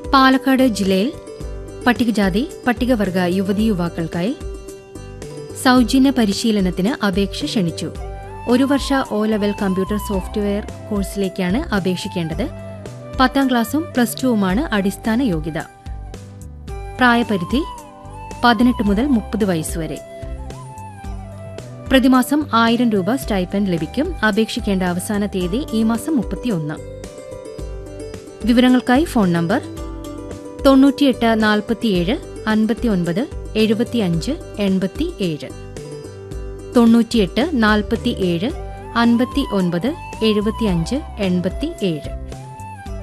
പാലക്കാട് ജില്ലയിൽ പട്ടികജാതി പട്ടികവർഗ യുവതീ യുവാക്കൾക്കായി സൗജന്യ പരിശീലനത്തിന് അപേക്ഷ ക്ഷണിച്ചു ഒരു വർഷ ഒ ലെവൽ കമ്പ്യൂട്ടർ സോഫ്റ്റ്വെയർ കോഴ്സിലേക്കാണ് അപേക്ഷിക്കേണ്ടത് പത്താം ക്ലാസും പ്ലസ് ടുവുമാണ് അടിസ്ഥാന യോഗ്യത പ്രായപരിധി പതിനെട്ട് മുതൽ മുപ്പത് വയസ്സുവരെ പ്രതിമാസം ആയിരം രൂപ സ്റ്റൈപ്പൻഡ് ലഭിക്കും അപേക്ഷിക്കേണ്ട അവസാന തീയതി ഈ മാസം മുപ്പത്തിയൊന്ന് വിവരങ്ങൾക്കായി ഫോൺ നമ്പർ തൊണ്ണൂറ്റിയെട്ട് നാൽപ്പത്തിയേഴ് അൻപത്തിയൊൻപത് എഴുപത്തിയഞ്ച് എൺപത്തി ഏഴ് തൊണ്ണൂറ്റിയെട്ട് നാൽപ്പത്തിയേഴ് അൻപത്തി ഒൻപത് എഴുപത്തിയഞ്ച് എൺപത്തി ഏഴ്